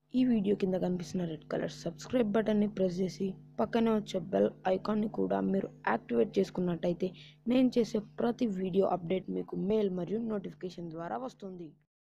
ఈ వీడియో కింద కనిపిస్తున్న రెడ్ కలర్ సబ్స్క్రైబ్ బటన్ని ప్రెస్ చేసి పక్కనే వచ్చే బెల్ ఐకాన్ని కూడా మీరు యాక్టివేట్ చేసుకున్నట్టయితే నేను చేసే ప్రతి వీడియో అప్డేట్ మీకు మెయిల్ మరియు నోటిఫికేషన్ ద్వారా వస్తుంది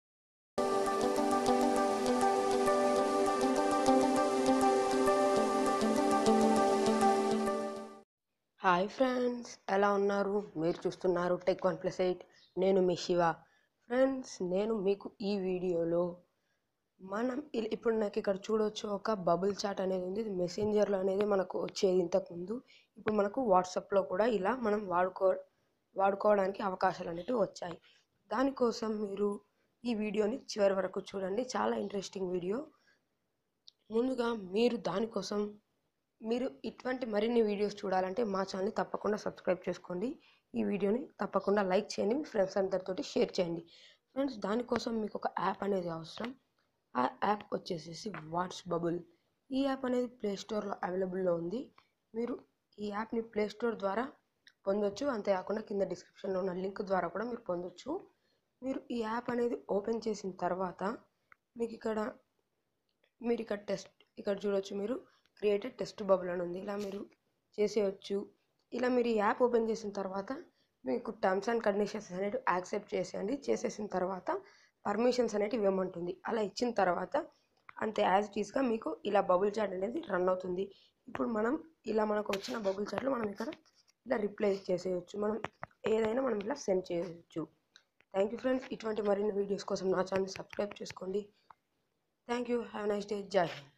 హాయ్ ఫ్రెండ్స్ ఎలా ఉన్నారు మీరు చూస్తున్నారు టెక్ వన్ ప్లస్ ఎయిట్ నేను మీ శివ ఫ్రెండ్స్ నేను మీకు ఈ వీడియోలో మనం ఇల్- ఇప్పుడు నాకు ఇక్కడ చూడొచ్చు ఒక బబుల్ చాట్ అనేది ఉంది ఇది మెసెంజర్లో అనేది మనకు వచ్చేది ఇంతకుముందు ఇప్పుడు మనకు వాట్సాప్లో కూడా ఇలా మనం వాడుకో వాడుకోవడానికి అవకాశాలు అనేవి వచ్చాయి దానికోసం మీరు ఈ వీడియోని చివరి వరకు చూడండి చాలా ఇంట్రెస్టింగ్ వీడియో ముందుగా మీరు దానికోసం మీరు ఇటువంటి మరిన్ని వీడియోస్ చూడాలంటే మా ఛానల్ని తప్పకుండా సబ్స్క్రైబ్ చేసుకోండి ఈ వీడియోని తప్పకుండా లైక్ చేయండి మీ ఫ్రెండ్స్ అందరితోటి షేర్ చేయండి ఫ్రెండ్స్ దానికోసం మీకు ఒక యాప్ అనేది అవసరం ఆ యాప్ వచ్చేసేసి వాట్స్ బబుల్ ఈ యాప్ అనేది ప్లే స్టోర్లో అవైలబుల్లో ఉంది మీరు ఈ యాప్ని ప్లే స్టోర్ ద్వారా పొందొచ్చు అంతేకాకుండా కింద డిస్క్రిప్షన్లో ఉన్న లింక్ ద్వారా కూడా మీరు పొందొచ్చు మీరు ఈ యాప్ అనేది ఓపెన్ చేసిన తర్వాత మీకు ఇక్కడ మీరు ఇక్కడ టెస్ట్ ఇక్కడ చూడొచ్చు మీరు క్రియేటెడ్ టెస్ట్ బబుల్ అని ఉంది ఇలా మీరు చేసేయచ్చు ఇలా మీరు ఈ యాప్ ఓపెన్ చేసిన తర్వాత మీకు టర్మ్స్ అండ్ కండిషన్స్ అనేవి యాక్సెప్ట్ చేసేయండి చేసేసిన తర్వాత పర్మిషన్స్ అనేవి ఇవ్వమంటుంది అలా ఇచ్చిన తర్వాత అంతే యాజ్ ఇట్ ఈస్గా మీకు ఇలా బబుల్ చాట్ అనేది రన్ అవుతుంది ఇప్పుడు మనం ఇలా మనకు వచ్చిన బబుల్ చాట్లో మనం ఇక్కడ ఇలా రిప్లై చేసేయచ్చు మనం ఏదైనా మనం ఇలా సెండ్ చేయవచ్చు థ్యాంక్ యూ ఫ్రెండ్స్ ఇటువంటి మరిన్ని వీడియోస్ కోసం నా ఛానల్ సబ్స్క్రైబ్ చేసుకోండి thank you have nice day Jai Hind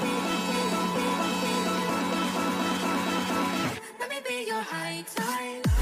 Let me be your high tide.